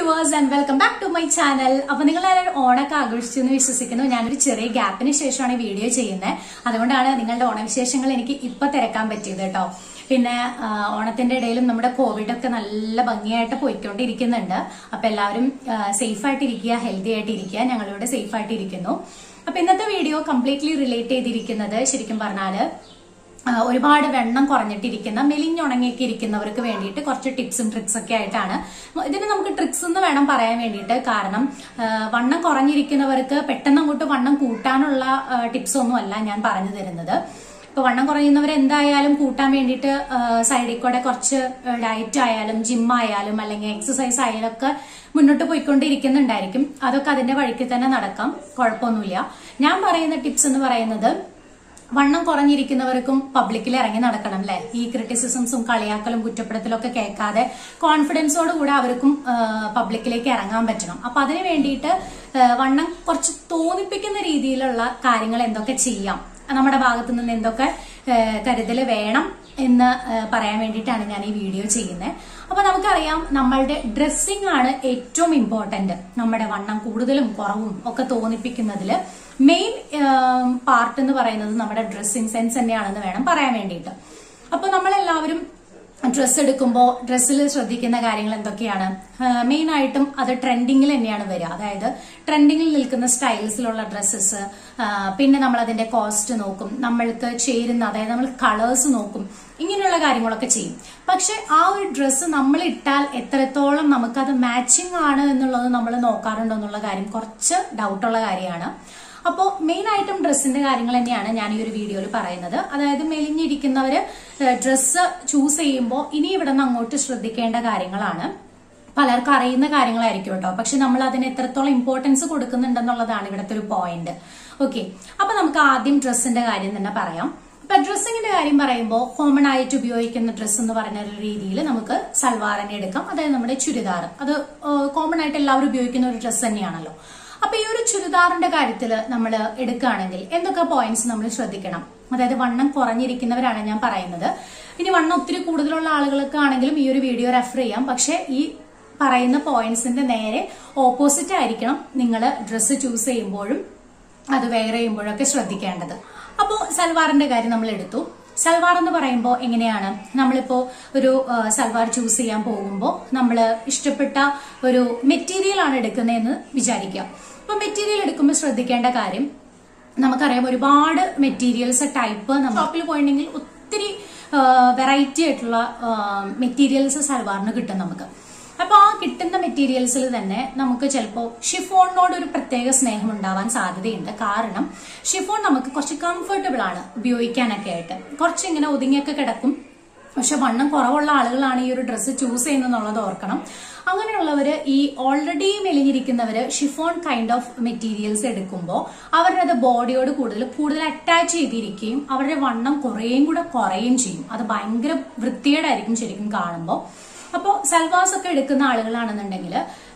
viewers and welcome back to my channel അപ്പൊ നിങ്ങൾ എല്ലാവരും ഓണൊക്കെ ആഘോഷിച്ചു എന്ന് വിശ്വസിക്കുന്നു ഞാനൊരു ചെറിയ ഗ്യാപ്പിന് ശേഷമാണ് ഈ വീഡിയോ ചെയ്യുന്നത് അതുകൊണ്ടാണ് നിങ്ങളുടെ ഓണവിശേഷങ്ങൾ എനിക്ക് ഇപ്പൊ തിരക്കാൻ പറ്റിയത് കേട്ടോ പിന്നെ ആ, ഓണത്തിന്റെ ഇടയിലും നമ്മുടെ കോവിഡ് ഒക്കെ നല്ല ഭംഗിയായിട്ട് പോയിക്കൊണ്ടിരിക്കുന്നുണ്ട് അപ്പൊ എല്ലാവരും സേഫ് ആയിട്ട് ഇരിക്കുക ഹെൽത്തി ആയിട്ട് ഇരിക്കുക ഞങ്ങളിവിടെ സേഫ് ആയിട്ട് ഇരിക്കുന്നു അപ്പൊ ഇന്നത്തെ വീഡിയോ കംപ്ലീറ്റ്ലി റിലേറ്റ് ചെയ്തിരിക്കുന്നത് ശരിക്കും പറഞ്ഞാല് ആ, ഒരുപാട് വെണ്ണം കുറഞ്ഞിട്ടിരിക്കുന്ന മെലിഞ്ഞുണങ്ങിയൊക്കെ ഇരിക്കുന്നവർക്ക് വേണ്ടിയിട്ട് കുറച്ച് ടിപ്സും ട്രിക്സ് ഒക്കെ ആയിട്ടാണ് ഇതിന് നമുക്ക് ട്രിക്സ് എന്ന് വേണം പറയാൻ വേണ്ടിയിട്ട് കാരണം ആ, വണ്ണം കുറഞ്ഞിരിക്കുന്നവർക്ക് പെട്ടെന്ന് അങ്ങോട്ട് വണ്ണം കൂട്ടാനുള്ള ടിപ്സ് ഒന്നും അല്ല ഞാൻ പറഞ്ഞു തരുന്നത് ഇപ്പൊ വണ്ണം കുറയുന്നവർ എന്തായാലും കൂട്ടാൻ വേണ്ടിയിട്ട് സൈഡിൽ കൂടെ കുറച്ച് ഡയറ്റ് ആയാലും ജിം ആയാലും അല്ലെങ്കിൽ എക്സസൈസ് ആയാലും ഒക്കെ മുന്നോട്ട് പോയിക്കൊണ്ടിരിക്കുന്നുണ്ടായിരിക്കും അതൊക്കെ അതിന്റെ വഴിക്ക് തന്നെ നടക്കാം കുഴപ്പമൊന്നുമില്ല ഞാൻ പറയുന്ന ടിപ്സ് എന്ന് പറയുന്നത് വണ്ണം കുറഞ്ഞിരിക്കുന്നവർക്കും പബ്ലിക്കിൽ ഇറങ്ങി നടക്കണം അല്ലെ ഈ ക്രിറ്റിസിസംസും കളിയാക്കലും കുറ്റപ്പെടുത്തലും ഒക്കെ കേൾക്കാതെ കോൺഫിഡൻസോട് കൂടെ അവർക്കും ആ, പബ്ലിക്കിലേക്ക് ഇറങ്ങാൻ പറ്റണം അപ്പൊ അതിന് വേണ്ടിയിട്ട് ആ, വണ്ണം കുറച്ച് തോന്നിപ്പിക്കുന്ന രീതിയിലുള്ള കാര്യങ്ങൾ എന്തൊക്കെ ചെയ്യാം നമ്മുടെ ഭാഗത്തു നിന്ന് എന്തൊക്കെ കരുതൽ വേണം എന്ന് ആ, പറയാൻ വേണ്ടിയിട്ടാണ് ഞാൻ ഈ വീഡിയോ ചെയ്യുന്നത് അപ്പൊ നമുക്കറിയാം നമ്മളുടെ ഡ്രസ്സിംഗ് ആണ് ഏറ്റവും ഇമ്പോർട്ടന്റ് നമ്മുടെ വണ്ണം കൂടുതലും കുറവും ഒക്കെ തോന്നിപ്പിക്കുന്നതിൽ മെയിൻ പാർട്ട് എന്ന് പറയുന്നത് നമ്മുടെ ഡ്രസ്സിംഗ് സെൻസ് തന്നെയാണെന്ന് വേണം പറയാൻ വേണ്ടിയിട്ട് അപ്പൊ നമ്മളെല്ലാവരും ഡ്രസ്സ് എടുക്കുമ്പോൾ ഡ്രസ്സിൽ ശ്രദ്ധിക്കുന്ന കാര്യങ്ങൾ എന്തൊക്കെയാണ് മെയിൻ ആയിട്ടും അത് ട്രെൻഡിങ്ങിൽ തന്നെയാണ് വരിക അതായത് ട്രെൻഡിങ്ങിൽ നിൽക്കുന്ന സ്റ്റൈൽസിലുള്ള ഡ്രസ്സസ് പിന്നെ നമ്മൾ അതിന്റെ കോസ്റ്റ് നോക്കും നമ്മൾക്ക് ചേരുന്ന അതായത് നമ്മൾ കളേഴ്സ് നോക്കും ഇങ്ങനെയുള്ള കാര്യങ്ങളൊക്കെ ചെയ്യും പക്ഷെ ആ ഒരു ഡ്രസ്സ് നമ്മൾ ഇട്ടാൽ എത്രത്തോളം നമുക്കത് മാച്ചിങ് ആണ് എന്നുള്ളത് നമ്മൾ നോക്കാറുണ്ടോ എന്നുള്ള കാര്യം കുറച്ച് ഡൗട്ടുള്ള കാര്യമാണ് അപ്പോൾ മെയിൻ ആയിട്ടും ഡ്രസ്സിന്റെ കാര്യങ്ങൾ തന്നെയാണ് ഞാൻ ഈ ഒരു വീഡിയോയിൽ പറയുന്നത് അതായത് മെലിഞ്ഞിരിക്കുന്നവര് ഡ്രസ്സ് ചൂസ് ചെയ്യുമ്പോൾ ഇനി ഇവിടെ നിന്ന് അങ്ങോട്ട് ശ്രദ്ധിക്കേണ്ട കാര്യങ്ങളാണ് പലർക്കും അറിയുന്ന കാര്യങ്ങളായിരിക്കും കേട്ടോ പക്ഷെ നമ്മൾ അതിന് എത്രത്തോളം ഇമ്പോർട്ടൻസ് കൊടുക്കുന്നുണ്ടെന്നുള്ളതാണ് ഇവിടുത്തെ ഒരു പോയിന്റ് ഓക്കെ അപ്പൊ നമുക്ക് ആദ്യം ഡ്രസ്സിന്റെ കാര്യം തന്നെ പറയാം ഇപ്പൊ ഡ്രസ്സിങ്ങിന്റെ കാര്യം പറയുമ്പോൾ കോമൺ ആയിട്ട് ഉപയോഗിക്കുന്ന ഡ്രസ്സ് എന്ന് പറഞ്ഞ ഒരു രീതിയിൽ നമുക്ക് സൽവാറിനെ എടുക്കാം അതായത് നമ്മുടെ ചുരിദാർ അത് കോമൺ ആയിട്ട് എല്ലാവരും ഉപയോഗിക്കുന്ന ഒരു ഡ്രസ്സ് തന്നെയാണല്ലോ അപ്പൊ ഈ ഒരു ചുരിദാറിന്റെ കാര്യത്തിൽ നമ്മൾ എടുക്കുകയാണെങ്കിൽ എന്തൊക്കെ പോയിന്റ്സ് നമ്മൾ ശ്രദ്ധിക്കണം അതായത് വണ്ണം കുറഞ്ഞിരിക്കുന്നവരാണ് ഞാൻ പറയുന്നത് ഇനി വണ്ണം ഒത്തിരി കൂടുതലുള്ള ആളുകൾക്ക് ആണെങ്കിലും ഈ ഒരു വീഡിയോ റെഫർ ചെയ്യാം പക്ഷെ ഈ പറയുന്ന പോയിന്റ്സിന്റെ നേരെ ഓപ്പോസിറ്റ് ആയിരിക്കണം നിങ്ങൾ ഡ്രസ്സ് ചൂസ് ചെയ്യുമ്പോഴും അത് വെയർ ചെയ്യുമ്പോഴൊക്കെ ശ്രദ്ധിക്കേണ്ടത് അപ്പോൾ സൽവാറിന്റെ കാര്യം നമ്മൾ എടുത്തു സൽവാർ എന്ന് പറയുമ്പോൾ എങ്ങനെയാണ് നമ്മളിപ്പോ ഒരു ആ, സൽവാർ ചൂസ് ചെയ്യാൻ പോകുമ്പോൾ നമ്മൾ ഇഷ്ടപ്പെട്ട ഒരു മെറ്റീരിയൽ ആണ് എടുക്കുന്നതെന്ന് വിചാരിക്കുക അപ്പൊ മെറ്റീരിയൽ എടുക്കുമ്പോൾ ശ്രദ്ധിക്കേണ്ട കാര്യം നമുക്കറിയാം ഒരുപാട് മെറ്റീരിയൽസ് ടൈപ്പ് ഷോപ്പിൽ പോയിട്ടുണ്ടെങ്കിൽ ഒത്തിരി വെറൈറ്റി ആയിട്ടുള്ള മെറ്റീരിയൽസ് സൽവാറിന് കിട്ടും നമുക്ക് അപ്പൊ ആ കിട്ടുന്ന മെറ്റീരിയൽസിൽ തന്നെ നമുക്ക് ചിലപ്പോൾ ഷിഫോണിനോട് ഒരു പ്രത്യേക സ്നേഹം ഉണ്ടാവാൻ സാധ്യതയുണ്ട് കാരണം ഷിഫോൺ നമുക്ക് കുറച്ച് കംഫർട്ടബിൾ ആണ് ഉപയോഗിക്കാനൊക്കെ ആയിട്ട് കുറച്ച് ഇങ്ങനെ ഒതുങ്ങിയൊക്കെ കിടക്കും പക്ഷെ വണ്ണം കുറവുള്ള ആളുകളാണ് ഈ ഒരു ഡ്രസ്സ് ചൂസ് ചെയ്യുന്നതെന്നുള്ളത് ഓർക്കണം അങ്ങനെയുള്ളവര് ഈ ഓൾറെഡി മെലിഞ്ഞിരിക്കുന്നവര് ഷിഫോൺ കൈൻഡ് ഓഫ് മെറ്റീരിയൽസ് എടുക്കുമ്പോൾ അവരുടെ അത് ബോഡിയോട് കൂടുതൽ കൂടുതൽ അറ്റാച്ച് ചെയ്തിരിക്കുകയും അവരുടെ വണ്ണം കുറേയും കൂടെ കുറയുകയും ചെയ്യും അത് ഭയങ്കര വൃത്തികേടായിരിക്കും ശരിക്കും കാണുമ്പോൾ അപ്പോൾ സൽവാസ് ഒക്കെ എടുക്കുന്ന ആളുകളാണെന്നുണ്ടെങ്കിൽ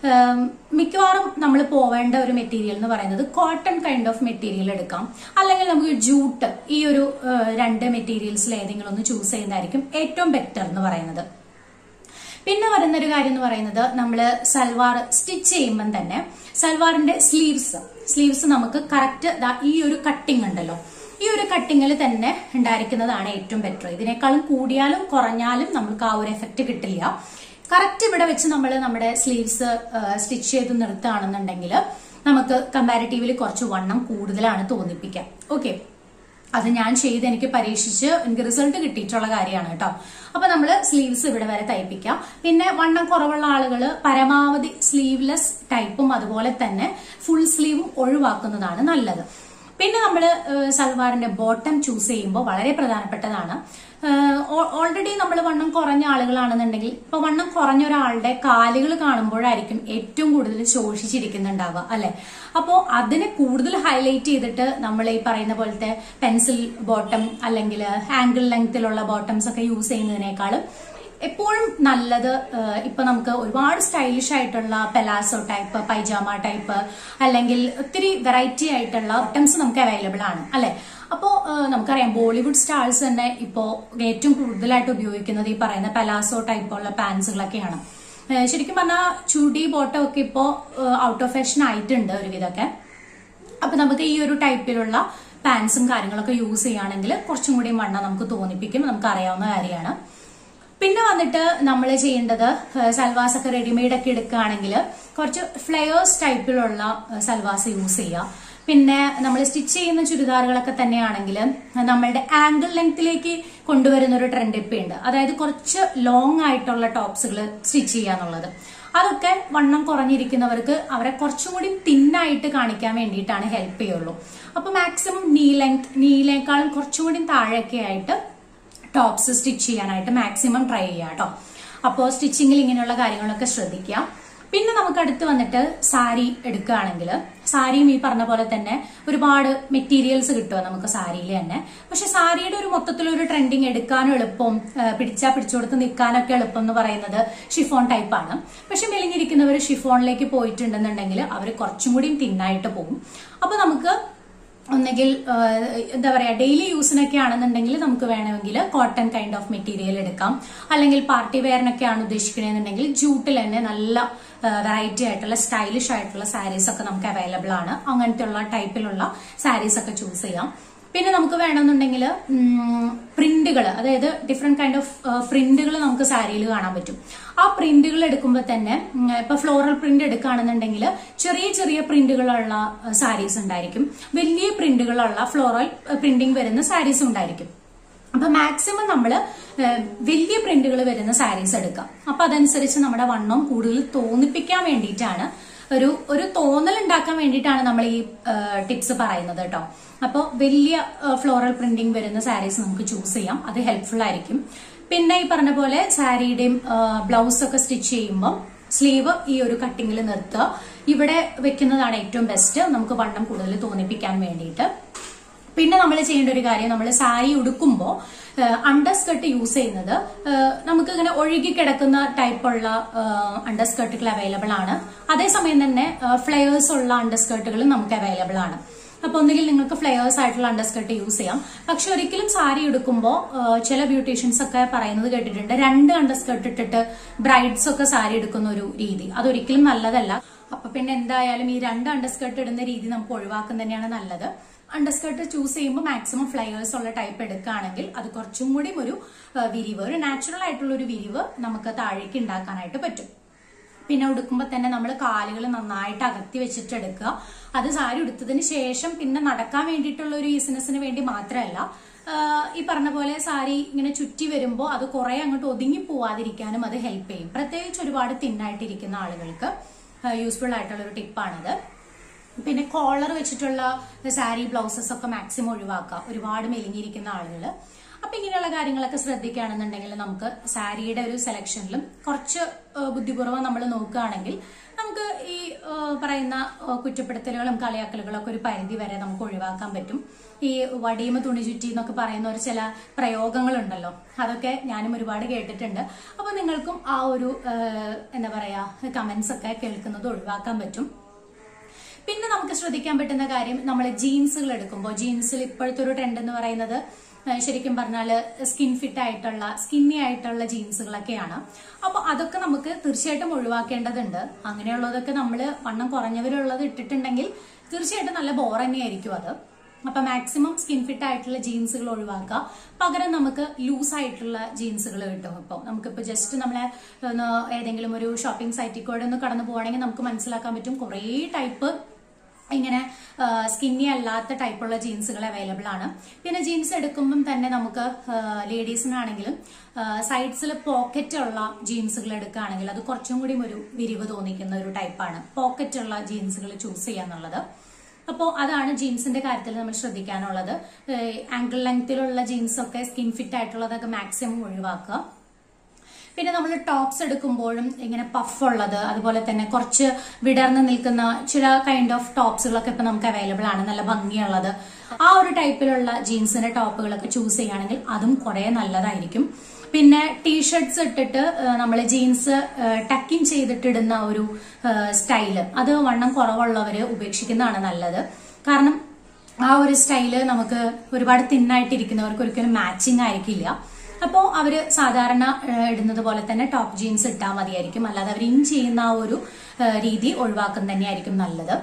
മിക്കവാറും നമ്മൾ പോവേണ്ട ഒരു മെറ്റീരിയൽ എന്ന് പറയുന്നത് കോട്ടൺ കൈൻഡ് ഓഫ് മെറ്റീരിയൽ എടുക്കാം അല്ലെങ്കിൽ നമുക്ക് ജൂട്ട് ഈ ഒരു ആ, രണ്ട് മെറ്റീരിയൽസിൽ ഏതെങ്കിലും ഒന്ന് ചൂസ് ചെയ്യുന്നതായിരിക്കും ഏറ്റവും ബെറ്റർ എന്ന് പറയുന്നത് പിന്നെ വരുന്ന ഒരു കാര്യം എന്ന് പറയുന്നത് നമ്മൾ സൽവാർ സ്റ്റിച്ച് ചെയ്യുമ്പം തന്നെ സൽവാറിന്റെ സ്ലീവ്സ് സ്ലീവ്സ് നമുക്ക് കറക്റ്റ് ഈ ഒരു കട്ടിങ് ഉണ്ടല്ലോ ഈ ഒരു കട്ടിങ്ങിൽ തന്നെ ഉണ്ടായിരിക്കുന്നതാണ് ഏറ്റവും ബെറ്റർ ഇതിനേക്കാളും കൂടിയാലും കുറഞ്ഞാലും നമുക്ക് ആ ഒരു എഫക്റ്റ് കിട്ടില്ല കറക്റ്റ് ഇവിടെ വെച്ച് നമ്മൾ നമ്മുടെ സ്ലീവ്സ് സ്റ്റിച്ച് ചെയ്ത് നിർത്തുകയാണെന്നുണ്ടെങ്കിൽ നമുക്ക് കമ്പാരിറ്റീവ്ലി കുറച്ച് വണ്ണം കൂടുതലാണ് തോന്നിപ്പിക്കാം ഓക്കെ അത് ഞാൻ ചെയ്ത് എനിക്ക് പരീക്ഷിച്ച് എനിക്ക് റിസൾട്ട് കിട്ടിയിട്ടുള്ള കാര്യമാണ് കേട്ടോ അപ്പൊ നമ്മൾ സ്ലീവ്സ് ഇവിടെ വരെ തയ്പ്പിക്കാം പിന്നെ വണ്ണം കുറവുള്ള ആളുകൾ പരമാവധി സ്ലീവ്ലെസ് ടൈപ്പും അതുപോലെ തന്നെ ഫുൾ സ്ലീവും ഒഴിവാക്കുന്നതാണ് നല്ലത് പിന്നെ നമ്മൾ സൽവാറിന്റെ ബോട്ടം ചൂസ് ചെയ്യുമ്പോൾ വളരെ പ്രധാനപ്പെട്ടതാണ് ഓൾറെഡി നമ്മൾ വണ്ണം കുറഞ്ഞ ആളുകളാണെന്നുണ്ടെങ്കിൽ ഇപ്പൊ വണ്ണം കുറഞ്ഞ ഒരാളുടെ കാലുകൾ കാണുമ്പോഴായിരിക്കും ഏറ്റവും കൂടുതൽ ശോഷിച്ചിരിക്കുന്നുണ്ടാവുക അല്ലെ അപ്പോൾ അതിനെ കൂടുതൽ ഹൈലൈറ്റ് ചെയ്തിട്ട് നമ്മൾ ഈ പറയുന്ന പോലത്തെ പെൻസിൽ ബോട്ടം അല്ലെങ്കിൽ ആംഗിൾ ലെങ്തിലുള്ള ബോട്ടംസ് ഒക്കെ യൂസ് ചെയ്യുന്നതിനേക്കാളും എപ്പോഴും നല്ലത് ഏഹ്, ഇപ്പൊ നമുക്ക് ഒരുപാട് സ്റ്റൈലിഷ് ആയിട്ടുള്ള പെലാസോ ടൈപ്പ് പൈജാമ ടൈപ്പ് അല്ലെങ്കിൽ ഒത്തിരി വെറൈറ്റി ആയിട്ടുള്ള ഐറ്റംസ് നമുക്ക് അവൈലബിൾ ആണ് അല്ലെ അപ്പോ ഏഹ്, നമുക്കറിയാം ബോളിവുഡ് സ്റ്റാർസ് തന്നെ ഇപ്പോ ഏറ്റവും കൂടുതലായിട്ട് ഉപയോഗിക്കുന്നത് ഈ പറയുന്ന പെലാസോ ടൈപ്പുള്ള പാൻസുകളൊക്കെയാണ് ഏഹ് ശരിക്കും പറഞ്ഞാൽ ചുടി ബോട്ടം ഒക്കെ ഇപ്പോൾ ഔട്ട് ഓഫ് ഫാഷൻ ആയിട്ടുണ്ട് ഒരുവിധമൊക്കെ അപ്പൊ നമുക്ക് ഈ ഒരു ടൈപ്പിലുള്ള പാൻസും കാര്യങ്ങളൊക്കെ യൂസ് ചെയ്യുകയാണെങ്കിൽ കുറച്ചും കൂടി വണ്ണം നമുക്ക് തോന്നിപ്പിക്കും നമുക്ക് അറിയാവുന്ന കാര്യമാണ് പിന്നെ വന്നിട്ട് നമ്മൾ ചെയ്യേണ്ടത് സൽവാസ് ഒക്കെ റെഡിമെയ്ഡ് ഒക്കെ എടുക്കുകയാണെങ്കിൽ കുറച്ച് ഫ്ലെയേഴ്സ് ടൈപ്പിലുള്ള സൽവാസ് യൂസ് ചെയ്യുക പിന്നെ നമ്മൾ സ്റ്റിച്ച് ചെയ്യുന്ന ചുരിദാറുകളൊക്കെ തന്നെയാണെങ്കിൽ നമ്മളുടെ ആംഗിൾ ലെങ്ത്തിലേക്ക് കൊണ്ടുവരുന്ന ഒരു ട്രെൻഡ് ഇപ്പം ഉണ്ട് അതായത് കുറച്ച് ലോങ് ആയിട്ടുള്ള ടോപ്സുകൾ സ്റ്റിച്ച് ചെയ്യുക എന്നുള്ളത് അതൊക്കെ വണ്ണം കുറഞ്ഞിരിക്കുന്നവർക്ക് അവരെ കുറച്ചും കൂടി തിന്നായിട്ട് കാണിക്കാൻ വേണ്ടിയിട്ടാണ് ഹെൽപ്പ് ചെയ്യുള്ളൂ അപ്പൊ മാക്സിമം നീ ലെങ്ത് നീലേക്കാളും കുറച്ചും കൂടി താഴെയൊക്കെ ആയിട്ട് ടോപ്സ് സ്റ്റിച്ച് ചെയ്യാനായിട്ട് മാക്സിമം ട്രൈ ചെയ്യുക കേട്ടോ അപ്പോൾ സ്റ്റിച്ചിങ്ങിൽ ഇങ്ങനെയുള്ള കാര്യങ്ങളൊക്കെ ശ്രദ്ധിക്കുക പിന്നെ നമുക്ക് അടുത്ത് വന്നിട്ട് സാരി എടുക്കുകയാണെങ്കിൽ സാരിയും ഈ പറഞ്ഞ പോലെ തന്നെ ഒരുപാട് മെറ്റീരിയൽസ് കിട്ടുക നമുക്ക് സാരിയിൽ തന്നെ പക്ഷെ സാരിയുടെ ഒരു മൊത്തത്തിലൊരു ട്രെൻഡിങ് എടുക്കാനും എളുപ്പം പിടിച്ചാൽ പിടിച്ചുകൊടുത്ത് നിൽക്കാനൊക്കെ എളുപ്പം എന്ന് പറയുന്നത് ഷിഫോൺ ടൈപ്പാണ് പക്ഷെ മെലിഞ്ഞിരിക്കുന്നവർ ഷിഫോണിലേക്ക് പോയിട്ടുണ്ടെന്നുണ്ടെങ്കിൽ അവർ കുറച്ചും കൂടിയും തിന്നായിട്ട് പോകും അപ്പൊ നമുക്ക് ഒന്നുകിൽ എന്താ പറയാ ഡെയിലി യൂസിനൊക്കെ ആണെന്നുണ്ടെങ്കിൽ നമുക്ക് വേണമെങ്കിൽ കോട്ടൺ കൈൻഡ് ഓഫ് മെറ്റീരിയൽ എടുക്കാം അല്ലെങ്കിൽ പാർട്ടി വെയറിനൊക്കെയാണ് ഉദ്ദേശിക്കണമെന്നുണ്ടെങ്കിൽ ജൂട്ടിൽ തന്നെ നല്ല വെറൈറ്റി ആയിട്ടുള്ള സ്റ്റൈലിഷ് ആയിട്ടുള്ള സാരീസ് ഒക്കെ നമുക്ക് അവൈലബിൾ ആണ് അങ്ങനത്തെ ഉള്ള ടൈപ്പിലുള്ള സാരീസ് ഒക്കെ ചൂസ് ചെയ്യാം പിന്നെ നമുക്ക് വേണമെന്നുണ്ടെങ്കിൽ പ്രിന്റുകൾ അതായത് ഡിഫറെന്റ് കൈൻഡ് ഓഫ് പ്രിന്റുകൾ നമുക്ക് സാരിയിൽ കാണാൻ പറ്റും ആ പ്രിന്റുകൾ എടുക്കുമ്പോൾ തന്നെ ഉം, ഇപ്പൊ ഫ്ലോറൽ പ്രിന്റ് എടുക്കുകയാണെന്നുണ്ടെങ്കിൽ ചെറിയ ചെറിയ പ്രിന്റുകളുള്ള സാരീസ് ഉണ്ടായിരിക്കും വലിയ പ്രിന്റുകളുള്ള ഫ്ലോറൽ പ്രിന്റിംഗ് വരുന്ന സാരീസ് ഉണ്ടായിരിക്കും അപ്പൊ മാക്സിമം നമ്മൾ വലിയ പ്രിന്റുകൾ വരുന്ന സാരീസ് എടുക്കാം അപ്പൊ അതനുസരിച്ച് നമ്മുടെ വണ്ണം കൂടുതൽ തോന്നിപ്പിക്കാൻ വേണ്ടിയിട്ടാണ് ഒരു ഒരു തോന്നൽ ഉണ്ടാക്കാൻ വേണ്ടിയിട്ടാണ് നമ്മൾ ഈ ടിപ്സ് പറയുന്നത് കേട്ടോ അപ്പോൾ വലിയ ഫ്ലോറൽ പ്രിന്റിംഗ് വരുന്ന സാരീസ് നമുക്ക് ചൂസ് ചെയ്യാം അത് ഹെൽപ്ഫുൾ ആയിരിക്കും പിന്നെ ഈ പറഞ്ഞ പോലെ സാരിയുടെയും ബ്ലൗസ് ഒക്കെ സ്റ്റിച്ച് ചെയ്യുമ്പോൾ സ്ലീവ് ഈ ഒരു കട്ടിങ്ങിൽ നിർത്തുക ഇവിടെ വെക്കുന്നതാണ് ഏറ്റവും ബെസ്റ്റ് നമുക്ക് വണ്ണം കൂടുതൽ തോന്നിപ്പിക്കാൻ വേണ്ടിയിട്ട് പിന്നെ നമ്മൾ ചെയ്യേണ്ട ഒരു കാര്യം നമ്മൾ സാരി ഉടുക്കുമ്പോൾ അണ്ടർസ്കർട്ട് യൂസ് ചെയ്യുന്നത് ഏഹ്, നമുക്ക് ഇങ്ങനെ ഒഴുകി കിടക്കുന്ന ടൈപ്പുള്ള അണ്ടർസ്കർട്ടുകൾ അവൈലബിൾ ആണ് അതേസമയം തന്നെ ഫ്ലെയേഴ്സ് ഉള്ള അണ്ടർസ്കർട്ടുകളും നമുക്ക് അവൈലബിൾ ആണ് അപ്പൊ ഒന്നുകിൽ നിങ്ങൾക്ക് ഫ്ലെയേഴ്സ് ആയിട്ടുള്ള അണ്ടർസ്കർട്ട് യൂസ് ചെയ്യാം പക്ഷെ ഒരിക്കലും സാരി എടുക്കുമ്പോൾ ചില ബ്യൂട്ടീഷ്യൻസ് ഒക്കെ പറയുന്നത് കേട്ടിട്ടുണ്ട് രണ്ട് അണ്ടർസ്കർട്ട് ഇട്ടിട്ട് ബ്രൈഡ്സ് ഒക്കെ സാരി എടുക്കുന്ന ഒരു രീതി അതൊരിക്കലും നല്ലതല്ല അപ്പൊ പിന്നെ എന്തായാലും ഈ രണ്ട് അണ്ടർസ്കർട്ട് ഇടുന്ന രീതി നമുക്ക് ഒഴിവാക്കുന്ന തന്നെയാണ് നല്ലത് അണ്ടർസ്കർട്ട് ചൂസ് ചെയ്യുമ്പോൾ മാക്സിമം ഫ്ലയേഴ്സ് ഉള്ള ടൈപ്പ് എടുക്കുകയാണെങ്കിൽ അത് കുറച്ചും കൂടി ഒരു ആ, വിരിവ് ഒരു നാച്ചുറൽ ആയിട്ടുള്ള ഒരു വിരിവ് നമുക്ക് താഴേക്ക് ഉണ്ടാക്കാനായിട്ട് പറ്റും പിന്നെ ഉടുക്കുമ്പോൾ തന്നെ നമ്മൾ കാലുകൾ നന്നായിട്ട് അകത്തി വെച്ചിട്ട് എടുക്കുക അത് സാരി ഉടുത്തതിന് ശേഷം പിന്നെ നടക്കാൻ വേണ്ടിയിട്ടുള്ള ഒരു ഈസിനെസ്സിന് വേണ്ടി മാത്രമല്ല ആഹ് ഈ പറഞ്ഞ പോലെ സാരി ഇങ്ങനെ ചുറ്റി വരുമ്പോൾ അത് കുറെ അങ്ങോട്ട് ഒതുങ്ങി പോവാതിരിക്കാനും അത് ഹെൽപ്പ് ചെയ്യും പ്രത്യേകിച്ച് ഒരുപാട് തിന്നായിട്ടിരിക്കുന്ന ആളുകൾക്ക് യൂസ്ഫുൾ ആയിട്ടുള്ള ഒരു ടിപ്പാണിത് പിന്നെ കോളർ വെച്ചിട്ടുള്ള സാരി ബ്ലൗസസ് ഒക്കെ മാക്സിമം ഒഴിവാക്കുക ഒരുപാട് മെലിഞ്ഞിരിക്കുന്ന ആളുകൾ അപ്പൊ ഇങ്ങനെയുള്ള കാര്യങ്ങളൊക്കെ ശ്രദ്ധിക്കുകയാണെന്നുണ്ടെങ്കിൽ നമുക്ക് സാരിയുടെ ഒരു സെലക്ഷനിലും കുറച്ച് ഏഹ്, ബുദ്ധിപൂർവ്വം നമ്മൾ നോക്കുകയാണെങ്കിൽ നമുക്ക് ഈ ഏഹ്, പറയുന്ന ഏഹ്, കുറ്റപ്പെടുത്തലുകളും കളിയാക്കലുകളും ഒക്കെ ഒരു പരിധി വരെ നമുക്ക് ഒഴിവാക്കാൻ പറ്റും ഈ വടിയുമ തുണി ചുറ്റി എന്നൊക്കെ പറയുന്ന ഒരു ചില പ്രയോഗങ്ങളുണ്ടല്ലോ അതൊക്കെ ഞാനും ഒരുപാട് കേട്ടിട്ടുണ്ട് അപ്പൊ നിങ്ങൾക്കും ആ ഒരു ഏഹ്, എന്താ പറയാ കമന്റ്സ് ഒക്കെ കേൾക്കുന്നത് ഒഴിവാക്കാൻ പറ്റും പിന്നെ നമുക്ക് ശ്രദ്ധിക്കാൻ പറ്റുന്ന കാര്യം നമ്മൾ ജീൻസുകൾ എടുക്കുമ്പോൾ ജീൻസിൽ ഇപ്പോഴത്തെ ഒരു ട്രെൻഡ് എന്ന് പറയുന്നത് ഏഹ് ശരിക്കും പറഞ്ഞാൽ സ്കിൻ ഫിറ്റ് ആയിട്ടുള്ള സ്കിന്നി ആയിട്ടുള്ള ജീൻസുകളൊക്കെയാണ് അപ്പോൾ അതൊക്കെ നമുക്ക് തീർച്ചയായിട്ടും ഒഴിവാക്കേണ്ടതുണ്ട് അങ്ങനെയുള്ളതൊക്കെ നമ്മൾ വണ്ണം കുറഞ്ഞവരുള്ളത് ഇട്ടിട്ടുണ്ടെങ്കിൽ തീർച്ചയായിട്ടും നല്ല ബോർ തന്നെയായിരിക്കും അത് അപ്പൊ മാക്സിമം സ്കിൻ ഫിറ്റ് ആയിട്ടുള്ള ജീൻസുകൾ ഒഴിവാക്കുക പകരം നമുക്ക് ലൂസ് ആയിട്ടുള്ള ജീൻസുകൾ കിട്ടും ഇപ്പോൾ നമുക്കിപ്പോൾ ജസ്റ്റ് നമ്മളെ ഒന്ന് ഏതെങ്കിലും ഒരു ഷോപ്പിംഗ് സൈറ്റിൽ കൂടെ ഒന്ന് കടന്നു പോവുകയാണെങ്കിൽ നമുക്ക് മനസ്സിലാക്കാൻ പറ്റും കുറേ ടൈപ്പ് ഇങ്ങനെ സ്കിന്നി അല്ലാത്ത ടൈപ്പുള്ള ജീൻസുകൾ അവൈലബിൾ ആണ് പിന്നെ ജീൻസ് എടുക്കുമ്പം തന്നെ നമുക്ക് ലേഡീസിനാണെങ്കിലും സൈഡ്സിൽ പോക്കറ്റ് ഉള്ള ജീൻസുകൾ എടുക്കുകയാണെങ്കിൽ അത് കുറച്ചും കൂടി ഒരു വിരിവ് തോന്നിക്കുന്ന ഒരു ടൈപ്പാണ് പോക്കറ്റ് ഉള്ള ജീൻസുകൾ ചൂസ് ചെയ്യാന്നുള്ളത് അപ്പോൾ അതാണ് ജീൻസിന്റെ കാര്യത്തിൽ നമ്മൾ ശ്രദ്ധിക്കാനുള്ളത് ആങ്കിൾ ലെങ്തിലുള്ള ജീൻസ് ഒക്കെ സ്കിൻ ഫിറ്റ് ആയിട്ടുള്ളതൊക്കെ മാക്സിമം ഒഴിവാക്കുക പിന്നെ നമ്മൾ ടോപ്സ് എടുക്കുമ്പോഴും ഇങ്ങനെ പഫ് ഉള്ളത് അതുപോലെ തന്നെ കുറച്ച് വിടർന്ന് നിൽക്കുന്ന ചില കൈൻഡ് ഓഫ് ടോപ്സുകളൊക്കെ ഇപ്പൊ നമുക്ക് അവൈലബിൾ ആണ് നല്ല ഭംഗിയുള്ളത് ആ ഒരു ടൈപ്പിലുള്ള ജീൻസിന്റെ ടോപ്പുകളൊക്കെ ചൂസ് ചെയ്യുകയാണെങ്കിൽ അതും കുറെ നല്ലതായിരിക്കും പിന്നെ ടീഷർട്ട്സ് ഇട്ടിട്ട് നമ്മൾ ജീൻസ് ടക്കിൻ ചെയ്തിട്ടിടുന്ന ഒരു സ്റ്റൈല് അത് വണ്ണം കുറവുള്ളവര് ഉപേക്ഷിക്കുന്നതാണ് നല്ലത് കാരണം ആ ഒരു സ്റ്റൈല് നമുക്ക് ഒരുപാട് തിന്നായിട്ടിരിക്കുന്നവർക്ക് ഒരിക്കലും മാച്ചിങ് ആയിരിക്കില്ല അപ്പോൾ അവര് സാധാരണ ഏഹ്, ഇടുന്നത് പോലെ തന്നെ ടോപ്പ് ജീൻസ് ഇട്ടാൽ മതിയായിരിക്കും അല്ലാതെ അവർ ഇൻ ചെയ്യുന്ന ആ ഒരു ഏഹ്, രീതി ഒഴിവാക്കുന്ന തന്നെയായിരിക്കും നല്ലത്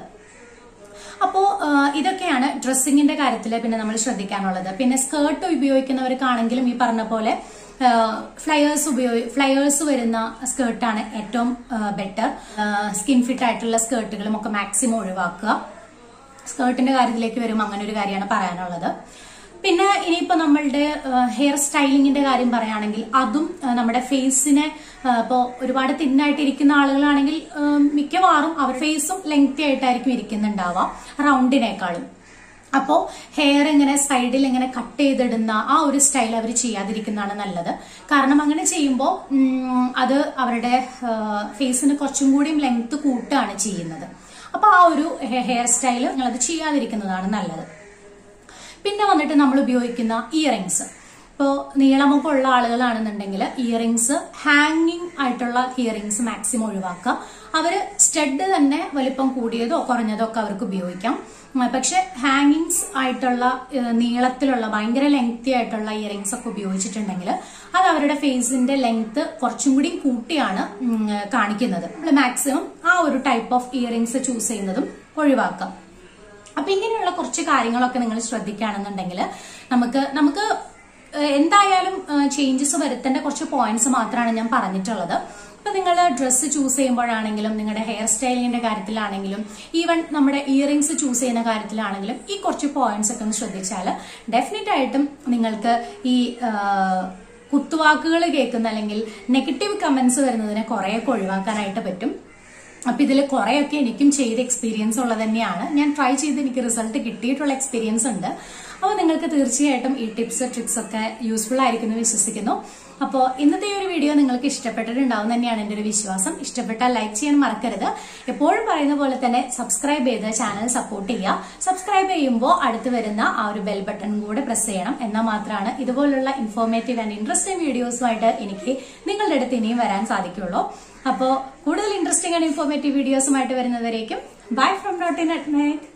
അപ്പോ ആ, ഇതൊക്കെയാണ് ഡ്രസ്സിങ്ങിന്റെ കാര്യത്തിൽ പിന്നെ നമ്മൾ ശ്രദ്ധിക്കാനുള്ളത് പിന്നെ സ്കേർട്ട് ഉപയോഗിക്കുന്നവർക്കാണെങ്കിലും ഈ പറഞ്ഞ പോലെ ഫ്ലയേഴ്സ് ഉപയോഗി ഫ്ലയേഴ്സ് വരുന്ന സ്കേർട്ടാണ് ഏറ്റവും ബെറ്റർ സ്കിൻ ഫിറ്റ് ആയിട്ടുള്ള സ്കേർട്ടുകളും ഒക്കെ മാക്സിമം ഒഴിവാക്കുക സ്കേർട്ടിന്റെ കാര്യത്തിലേക്ക് വരുമ്പോൾ അങ്ങനെ ഒരു കാര്യമാണ് പറയാനുള്ളത് പിന്നെ ഇനിയിപ്പോ നമ്മളുടെ ഹെയർ സ്റ്റൈലിങ്ങിന്റെ കാര്യം പറയുകയാണെങ്കിൽ അതും ആ, നമ്മുടെ ഫേസിനെ ഇപ്പോൾ ഒരുപാട് തിന്നായിട്ട് ഇരിക്കുന്ന ആളുകളാണെങ്കിൽ ആ, മിക്കവാറും അവർ ഫേസും ലെങ്തി ആയിട്ടായിരിക്കും ഇരിക്കുന്നുണ്ടാവാം റൗണ്ടിനേക്കാളും അപ്പോൾ ഹെയർ ഇങ്ങനെ സൈഡിൽ ഇങ്ങനെ കട്ട് ചെയ്തിടുന്ന ആ ഒരു സ്റ്റൈൽ അവർ ചെയ്യാതിരിക്കുന്നതാണ് നല്ലത് കാരണം അങ്ങനെ ചെയ്യുമ്പോൾ അത് അവരുടെ ഫേസിന് കുറച്ചും കൂടിയും ലെങ്ത് കൂട്ടുകയാണ് ചെയ്യുന്നത് അപ്പൊ ആ ഒരു ഹെയർ സ്റ്റൈൽ നിങ്ങളത് ചെയ്യാതിരിക്കുന്നതാണ് നല്ലത് പിന്നെ വന്നിട്ട് നമ്മൾ ഉപയോഗിക്കുന്ന ഇയറിങ്സ് ഇപ്പോൾ നീളമൊക്കെ ഉള്ള ആളുകളാണെന്നുണ്ടെങ്കിൽ ഇയറിങ്സ് ഹാങ്ങിങ് ആയിട്ടുള്ള ഇയറിങ്സ് മാക്സിമം ഒഴിവാക്കുക അവർ സ്റ്റഡ് തന്നെ വലിപ്പം കൂടിയതോ കുറഞ്ഞതോ ഒക്കെ അവർക്ക് ഉപയോഗിക്കാം ഉം, പക്ഷെ ഹാങ്ങിങ്സ് ആയിട്ടുള്ള ഏഹ്, നീളത്തിലുള്ള ഭയങ്കര ലെങ്തി ആയിട്ടുള്ള ഇയറിങ്സ് ഒക്കെ ഉപയോഗിച്ചിട്ടുണ്ടെങ്കിൽ അത് അവരുടെ ഫേസിന്റെ ലെങ്ത് കുറച്ചും കൂടി കൂട്ടിയാണ് ഉം, കാണിക്കുന്നത് നമ്മൾ മാക്സിമം ആ ഒരു ടൈപ്പ് ഓഫ് ഇയറിങ്സ് ചൂസ് ചെയ്യുന്നതും ഒഴിവാക്കാം അപ്പൊ ഇങ്ങനെയുള്ള കുറച്ച് കാര്യങ്ങളൊക്കെ നിങ്ങൾ ശ്രദ്ധിക്കുകയാണെന്നുണ്ടെങ്കിൽ നമുക്ക് നമുക്ക് ഏഹ്, എന്തായാലും ചേഞ്ചസ് വരുത്തേണ്ട കുറച്ച് പോയിന്റ്സ് മാത്രമാണ് ഞാൻ പറഞ്ഞിട്ടുള്ളത് ഇപ്പൊ നിങ്ങൾ ഡ്രസ്സ് ചൂസ് ചെയ്യുമ്പോഴാണെങ്കിലും നിങ്ങളുടെ ഹെയർ സ്റ്റൈലിങ്ങിന്റെ കാര്യത്തിലാണെങ്കിലും ഈവൻ നമ്മുടെ ഇയറിങ്സ് ചൂസ് ചെയ്യുന്ന കാര്യത്തിലാണെങ്കിലും ഈ കുറച്ച് പോയിന്റ്സ് ഒക്കെ ഒന്ന് ശ്രദ്ധിച്ചാൽ ഡെഫിനറ്റ് ആയിട്ടും നിങ്ങൾക്ക് ഈ ആഹ്, കുത്തുവാക്കുകൾ കേൾക്കുന്ന അല്ലെങ്കിൽ നെഗറ്റീവ് കമന്റ്സ് വരുന്നതിനെ കുറേയൊക്കെ ഒഴിവാക്കാനായിട്ട് പറ്റും അപ്പൊ ഇതിൽ കുറെയൊക്കെ എനിക്കും ചെയ്ത എക്സ്പീരിയൻസ് ഉള്ളത് തന്നെയാണ് ഞാൻ ട്രൈ ചെയ്ത് എനിക്ക് റിസൾട്ട് കിട്ടിയിട്ടുള്ള എക്സ്പീരിയൻസ് ഉണ്ട് അപ്പോൾ നിങ്ങൾക്ക് തീർച്ചയായിട്ടും ഈ ടിപ്സ് ട്രിക്സ് ഒക്കെ യൂസ്ഫുൾ ആയിരിക്കും എന്ന് വിശ്വസിക്കുന്നു അപ്പോൾ ഇന്നത്തെ ഈ ഒരു വീഡിയോ നിങ്ങൾക്ക് ഇഷ്ടപ്പെട്ടിട്ടുണ്ടാവും തന്നെയാണ് എൻ്റെ ഒരു വിശ്വാസം ഇഷ്ടപ്പെട്ടാൽ ലൈക്ക് ചെയ്യാൻ മറക്കരുത് എപ്പോഴും പറയുന്ന പോലെ തന്നെ സബ്സ്ക്രൈബ് ചെയ്ത് ചാനൽ സപ്പോർട്ട് ചെയ്യുക സബ്സ്ക്രൈബ് ചെയ്യുമ്പോൾ അടുത്ത് വരുന്ന ആ ഒരു ബെൽ ബട്ടൺ കൂടെ പ്രസ് ചെയ്യണം എന്നാൽ മാത്രമാണ് ഇതുപോലുള്ള ഇൻഫോർമേറ്റീവ് ആൻഡ് ഇൻട്രസ്റ്റിംഗ് വീഡിയോസുമായിട്ട് എനിക്ക് നിങ്ങളുടെ അടുത്ത് ഇനിയും വരാൻ സാധിക്കുള്ളൂ അപ്പോൾ കൂടുതൽ ഇൻട്രസ്റ്റിംഗ് ആൻഡ് ഇൻഫോർമേറ്റീവ് വീഡിയോസുമായിട്ട് വരുന്നവരേക്കും bye from dot in at night